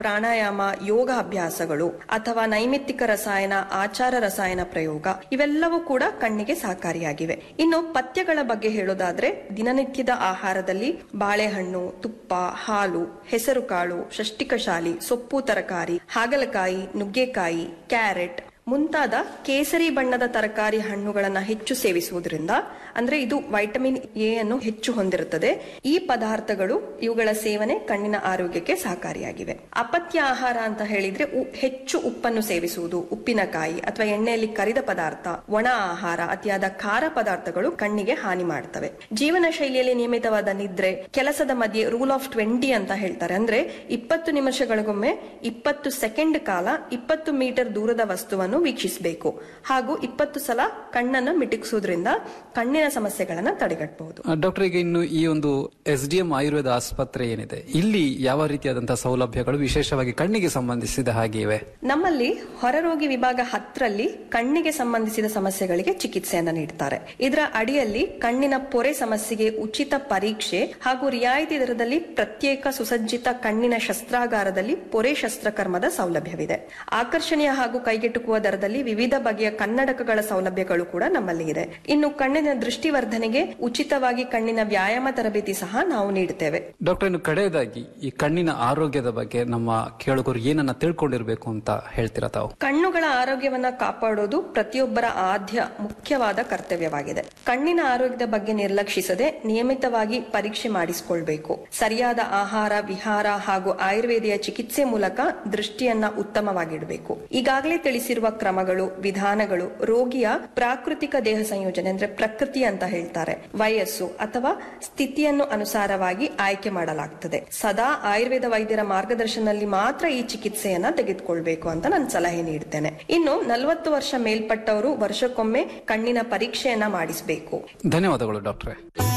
ಪ್ರಾಣಾಯಾಮ ಯೋಗ ಅಭ್ಯಾಸಗಳು ಅಥವಾ ನೈಮಿತ್ತಿಕ ರಸಾಯನ ಆಚಾರ ರಸಾಯನ ಪ್ರಯೋಗ ಇವೆಲ್ಲವೂ ಕೂಡ ಕಣ್ಣಿಗೆ ಸಹಕಾರಿಯಾಗಿವೆ ಇನ್ನು ಪಥ್ಯಗಳ ಬಗ್ಗೆ ಹೇಳೋದಾದ್ರೆ ದಿನನಿತ್ಯದ ಆಹಾರದಲ್ಲಿ ಬಾಳೆಹಣ್ಣು ತುಪ್ಪ ಹಾಲು ಹೆಸರುಕಾಳು ಷಷ್ಟಿಕಶಾಲಿ ಸೊಪ್ಪು ತರಕಾರಿ ಹಾಗಲಕಾಯಿ ನುಗ್ಗೆಕಾಯಿ ಕ್ಯಾರೆಟ್ ಮುಂತಾದ ಕೇಸರಿ ಬಣ್ಣದ ತರಕಾರಿ ಹಣ್ಣುಗಳನ್ನ ಹೆಚ್ಚು ಸೇವಿಸುವುದರಿಂದ ಅಂದ್ರೆ ಇದು ವೈಟಮಿನ್ ಎ ಅನ್ನು ಹೆಚ್ಚು ಹೊಂದಿರುತ್ತದೆ ಈ ಪದಾರ್ಥಗಳು ಇವುಗಳ ಸೇವನೆ ಕಣ್ಣಿನ ಆರೋಗ್ಯಕ್ಕೆ ಸಹಕಾರಿಯಾಗಿವೆ ಅಪತ್ಯ ಆಹಾರ ಅಂತ ಹೇಳಿದ್ರೆ ಉ- ಹೆಚ್ಚು ಉಪ್ಪನ್ನು ಸೇವಿಸುವುದು ಉಪ್ಪಿನಕಾಯಿ ಅಥವಾ ಎಣ್ಣೆಯಲ್ಲಿ ಕರಿದ ಪದಾರ್ಥ ಒಣ ಆಹಾರ ಅತಿಯಾದ ಖಾರ ಪದಾರ್ಥಗಳು ಕಣ್ಣಿಗೆ ಹಾನಿ ಮಾಡ್ತವೆ ಜೀವನ ಶೈಲಿಯಲ್ಲಿ ನಿಯಮಿತವಾದ ನಿದ್ರೆ ಕೆಲಸದ ಮಧ್ಯೆ ರೂಲ್ ಆಫ್ ಟ್ವೆಂಟಿ ಅಂತ ಹೇಳ್ತಾರೆ ಅಂದ್ರೆ ಇಪ್ಪತ್ತು ನಿಮಿಷಗಳಿಗೊಮ್ಮೆ ಇಪ್ಪತ್ತು ಸೆಕೆಂಡ್ ಕಾಲ ಇಪ್ಪತ್ತು ಮೀಟರ್ ದೂರದ ವಸ್ತುವನ್ನು ವೀಕ್ಷಿಸಬೇಕು ಹಾಗೂ ಇಪ್ಪತ್ತು ಸಲ ಕಣ್ಣನ್ನು ಮಿಟುಕಿಸುವುದರಿಂದ ಕಣ್ಣಿನ ಸಮಸ್ಯೆಗಳನ್ನ ತಡೆಗಟ್ಟಬಹುದು ಡಾಕ್ಟರ್ ಈಗ ಇನ್ನು ಈ ಒಂದು ಎಸ್ ಡಿ ಎಂ ಆಯುರ್ವೇದ ಆಸ್ಪತ್ರೆ ಏನಿದೆ ಇಲ್ಲಿ ಯಾವ ರೀತಿಯಾದಂತಹ ಸೌಲಭ್ಯಗಳು ವಿಶೇಷವಾಗಿ ಕಣ್ಣಿಗೆ ಸಂಬಂಧಿಸಿದ ಹಾಗೆ ಇವೆ ನಮ್ಮಲ್ಲಿ ಹೊರರೋಗಿ ವಿಭಾಗ ಹತ್ತರಲ್ಲಿ ಕಣ್ಣಿಗೆ ಸಂಬಂಧಿಸಿದ ಸಮಸ್ಯೆಗಳಿಗೆ ಚಿಕಿತ್ಸೆಯನ್ನ ನೀಡ್ತಾರೆ ಇದರ ಅಡಿಯಲ್ಲಿ ಕಣ್ಣಿನ ಪೊರೆ ಸಮಸ್ಯೆಗೆ ಉಚಿತ ಪರೀಕ್ಷೆ ಹಾಗೂ ರಿಯಾಯಿತಿ ದರದಲ್ಲಿ ಪ್ರತ್ಯೇಕ ಸುಸಜ್ಜಿತ ಕಣ್ಣಿನ ಶಸ್ತ್ರಾಗಾರದಲ್ಲಿ ಪೊರೆ ಶಸ್ತ್ರಕರ್ಮದ ಸೌಲಭ್ಯವಿದೆ ಆಕರ್ಷಣೀಯ ಹಾಗೂ ಕೈಗೆಟುಕುವ ದರದಲ್ಲಿ ವಿವಿಧ ಬಗೆಯ ಕನ್ನಡಕಗಳ ಸೌಲಭ್ಯಗಳು ಕೂಡ ನಮ್ಮಲ್ಲಿ ಇದೆ ಇನ್ನು ಕಣ್ಣಿನ ದೃಷ್ಟಿವರ್ಧನೆಗೆ ಉಚಿತವಾಗಿ ಕಣ್ಣಿನ ವ್ಯಾಯಾಮ ತರಬೇತಿ ಸಹ ನಾವು ನೀಡುತ್ತೇವೆ ಡಾಕ್ಟರ್ ಇನ್ನು ಕಡೆಯದಾಗಿ ಈ ಕಣ್ಣಿನ ಆರೋಗ್ಯದ ಬಗ್ಗೆ ನಮ್ಮ ಕೇಳುಗರು ಏನನ್ನ ತಿಳ್ಕೊಂಡಿರ್ಬೇಕು ಅಂತ ಹೇಳ್ತೀರಾ ತಾವು ಕಣ್ಣುಗಳ ಆರೋಗ್ಯವನ್ನ ಕಾಪಾಡೋದು ಪ್ರತಿಯೊಬ್ಬರ ಆದ್ಯ ಮುಖ್ಯವಾದ ಕರ್ತವ್ಯವಾಗಿದೆ ಕಣ್ಣಿನ ಆರೋಗ್ಯದ ಬಗ್ಗೆ ನಿರ್ಲಕ್ಷಿಸದೆ ನಿಯಮಿತವಾಗಿ ಪರೀಕ್ಷೆ ಮಾಡಿಸಿಕೊಳ್ಬೇಕು ಸರಿಯಾದ ಆಹಾರ ವಿಹಾರ ಹಾಗೂ ಆಯುರ್ವೇದಿಯ ಚಿಕಿತ್ಸೆ ಮೂಲಕ ದೃಷ್ಟಿಯನ್ನ ಉತ್ತಮವಾಗಿಡಬೇಕು ಈಗಾಗಲೇ ತಿಳಿಸಿರುವ ಕ್ರಮಗಳು ವಿಧಾನಗಳು ರೋಗಿಯ ಪ್ರಾಕೃತಿಕ ದೇಹ ಸಂಯೋಜನೆ ಅಂದ್ರೆ ಪ್ರಕೃತಿ ಅಂತ ಹೇಳ್ತಾರೆ ವಯಸ್ಸು ಅಥವಾ ಸ್ಥಿತಿಯನ್ನು ಅನುಸಾರವಾಗಿ ಆಯ್ಕೆ ಮಾಡಲಾಗ್ತದೆ ಸದಾ ಆಯುರ್ವೇದ ವೈದ್ಯರ ಮಾರ್ಗದರ್ಶನದಲ್ಲಿ ಮಾತ್ರ ಈ ಚಿಕಿತ್ಸೆಯನ್ನ ತೆಗೆದುಕೊಳ್ಬೇಕು ಅಂತ ನಾನು ಸಲಹೆ ನೀಡ್ತೇನೆ ಇನ್ನು ನಲವತ್ತು ವರ್ಷ ಮೇಲ್ಪಟ್ಟವರು ವರ್ಷಕ್ಕೊಮ್ಮೆ ಕಣ್ಣಿನ ಪರೀಕ್ಷೆಯನ್ನ ಮಾಡಿಸಬೇಕು ಧನ್ಯವಾದಗಳು ಡಾಕ್ಟ್ರೆ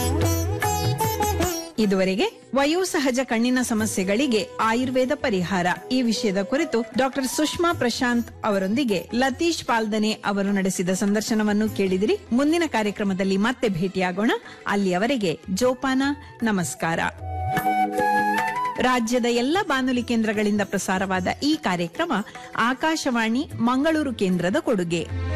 ಇದುವರೆಗೆ ವಯೋಸಹಜ ಕಣ್ಣಿನ ಸಮಸ್ಯೆಗಳಿಗೆ ಆಯುರ್ವೇದ ಪರಿಹಾರ ಈ ವಿಷಯದ ಕುರಿತು ಡಾಕ್ಟರ್ ಸುಷ್ಮಾ ಪ್ರಶಾಂತ್ ಅವರೊಂದಿಗೆ ಲತೀಶ್ ಪಾಲ್ದನೆ ಅವರು ನಡೆಸಿದ ಸಂದರ್ಶನವನ್ನು ಕೇಳಿದಿರಿ ಮುಂದಿನ ಕಾರ್ಯಕ್ರಮದಲ್ಲಿ ಮತ್ತೆ ಭೇಟಿಯಾಗೋಣ ಅಲ್ಲಿಯವರೆಗೆ ಜೋಪಾನ ನಮಸ್ಕಾರ ರಾಜ್ಯದ ಎಲ್ಲ ಬಾನುಲಿ ಕೇಂದ್ರಗಳಿಂದ ಪ್ರಸಾರವಾದ ಈ ಕಾರ್ಯಕ್ರಮ ಆಕಾಶವಾಣಿ ಮಂಗಳೂರು ಕೇಂದ್ರದ ಕೊಡುಗೆ